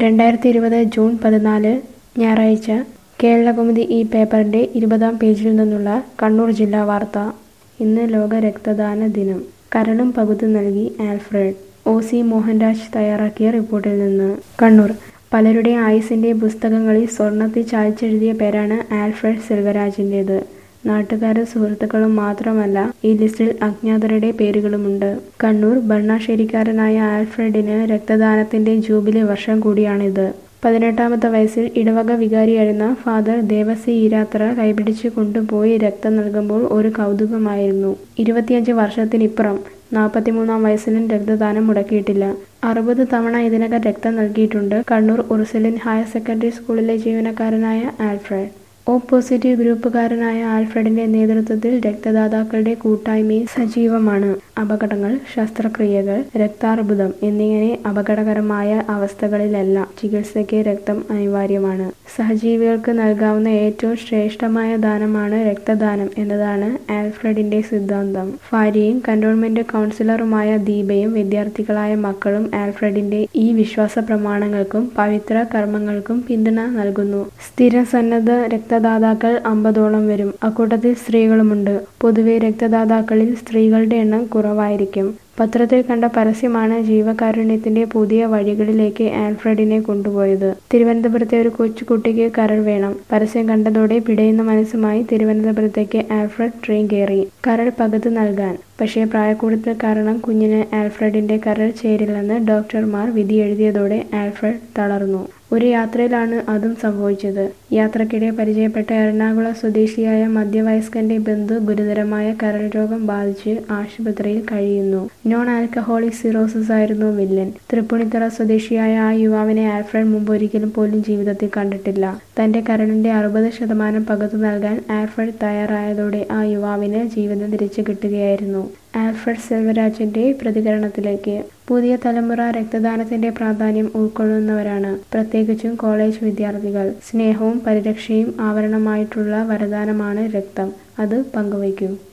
രണ്ടായിരത്തി ഇരുപത് ജൂൺ പതിനാല് ഞായറാഴ്ച കേരളകൗമുദി ഈ പേപ്പറിന്റെ ഇരുപതാം പേജിൽ നിന്നുള്ള കണ്ണൂർ ജില്ലാ വാർത്ത ഇന്ന് ലോക രക്തദാന ദിനം കരളും പകുത്തു നൽകി ആൽഫ്രഡ് ഒ സി മോഹൻരാജ് തയ്യാറാക്കിയ റിപ്പോർട്ടിൽ നിന്ന് കണ്ണൂർ പലരുടെ ആയുസിന്റെ പുസ്തകങ്ങളിൽ സ്വർണത്തിൽ ചാലിച്ചെഴുതിയ പേരാണ് ആൽഫ്രഡ് സെൽവരാജിൻ്റേത് നാട്ടുകാരും സുഹൃത്തുക്കളും മാത്രമല്ല ഈ ലിസ്റ്റിൽ അജ്ഞാതരുടെ പേരുകളുമുണ്ട് കണ്ണൂർ ബണ്ണാശ്ശേരിക്കാരനായ ആൽഫ്രഡിന് രക്തദാനത്തിന്റെ ജൂബിലി വർഷം കൂടിയാണിത് പതിനെട്ടാമത്തെ വയസ്സിൽ ഇടവക വികാരിയായിരുന്ന ഫാദർ ദേവസി ഈരാത്ര കൈപിടിച്ച് കൊണ്ടുപോയി രക്തം നൽകുമ്പോൾ ഒരു കൗതുകമായിരുന്നു ഇരുപത്തിയഞ്ച് വർഷത്തിനിപ്പുറം നാൽപ്പത്തിമൂന്നാം വയസ്സിലും രക്തദാനം മുടക്കിയിട്ടില്ല അറുപത് തവണ ഇതിനകം രക്തം നൽകിയിട്ടുണ്ട് കണ്ണൂർ ഉറുസലിൻ ഹയർ സെക്കൻഡറി സ്കൂളിലെ ജീവനക്കാരനായ ആൽഫ്രഡ് ഒ പോസിറ്റീവ് ഗ്രൂപ്പുകാരനായ ആൽഫ്രഡിന്റെ നേതൃത്വത്തിൽ രക്തദാതാക്കളുടെ കൂട്ടായ്മയും സജീവമാണ് അപകടങ്ങൾ ശസ്ത്രക്രിയകൾ രക്താർബുദം എന്നിങ്ങനെ അപകടകരമായ അവസ്ഥകളിലെല്ലാം ചികിത്സയ്ക്ക് രക്തം അനിവാര്യമാണ് സഹജീവികൾക്ക് നൽകാവുന്ന ഏറ്റവും ശ്രേഷ്ഠമായ ദാനമാണ് രക്തദാനം എന്നതാണ് ആൽഫ്രഡിന്റെ സിദ്ധാന്തം ഭാര്യയും കന്റോൺമെന്റ് കൗൺസിലറുമായ ദീപയും വിദ്യാർത്ഥികളായ മക്കളും ആൽഫ്രഡിന്റെ ഈ വിശ്വാസ പ്രമാണങ്ങൾക്കും പവിത്ര കർമ്മങ്ങൾക്കും പിന്തുണ നൽകുന്നു സ്ഥിരം സന്നദ്ധ രക്തദാതാക്കൾ അമ്പതോളം വരും അക്കൂട്ടത്തിൽ സ്ത്രീകളുമുണ്ട് പൊതുവെ രക്തദാതാക്കളിൽ സ്ത്രീകളുടെ എണ്ണം കുറവായിരിക്കും പത്രത്തിൽ കണ്ട പരസ്യമാണ് ജീവകാരുണ്യത്തിന്റെ പുതിയ വഴികളിലേക്ക് ആൽഫ്രഡിനെ കൊണ്ടുപോയത് തിരുവനന്തപുരത്തെ ഒരു കൊച്ചുകുട്ടിക്ക് കരൾ വേണം പരസ്യം കണ്ടതോടെ പിടയുന്ന മനസ്സുമായി തിരുവനന്തപുരത്തേക്ക് ആൽഫ്രഡ് ട്രെയിൻ കയറി കരൾ പകുത്ത് നൽകാൻ പക്ഷേ പ്രായക്കൂടുതൽ കാരണം കുഞ്ഞിന് ആൽഫ്രഡിന്റെ കരൾ ചേരില്ലെന്ന് ഡോക്ടർമാർ വിധി എഴുതിയതോടെ ആൽഫ്രഡ് തളർന്നു ഒരു യാത്രയിലാണ് അതും സംഭവിച്ചത് യാത്രക്കിടെ പരിചയപ്പെട്ട എറണാകുളം സ്വദേശിയായ മധ്യവയസ്കന്റെ ബന്ധു ഗുരുതരമായ കരൾ രോഗം ബാധിച്ച് ആശുപത്രിയിൽ കഴിയുന്നു നോൺ ആൽക്കഹോളിക് സിറോസിസ് ആയിരുന്നു വില്ലൻ തൃപ്പൂണിത്തറ സ്വദേശിയായ ആ യുവാവിനെ ആൽഫ്രഡ് മുമ്പ് ഒരിക്കലും പോലും ജീവിതത്തിൽ കണ്ടിട്ടില്ല തന്റെ കരളിന്റെ അറുപത് ശതമാനം പകുത്തു നൽകാൻ ആൽഫ്രഡ് തയ്യാറായതോടെ ആ യുവാവിന് ജീവിതം തിരിച്ചു കിട്ടുകയായിരുന്നു ആൽഫ്രഡ് സെൽവരാജിന്റെ പ്രതികരണത്തിലേക്ക് പുതിയ തലമുറ രക്തദാനത്തിന്റെ പ്രാധാന്യം ഉൾക്കൊള്ളുന്നവരാണ് പ്രത്യേകിച്ചും കോളേജ് വിദ്യാർത്ഥികൾ സ്നേഹവും പരിരക്ഷയും ആവരണമായിട്ടുള്ള വരദാനമാണ് രക്തം അത് പങ്കുവയ്ക്കൂ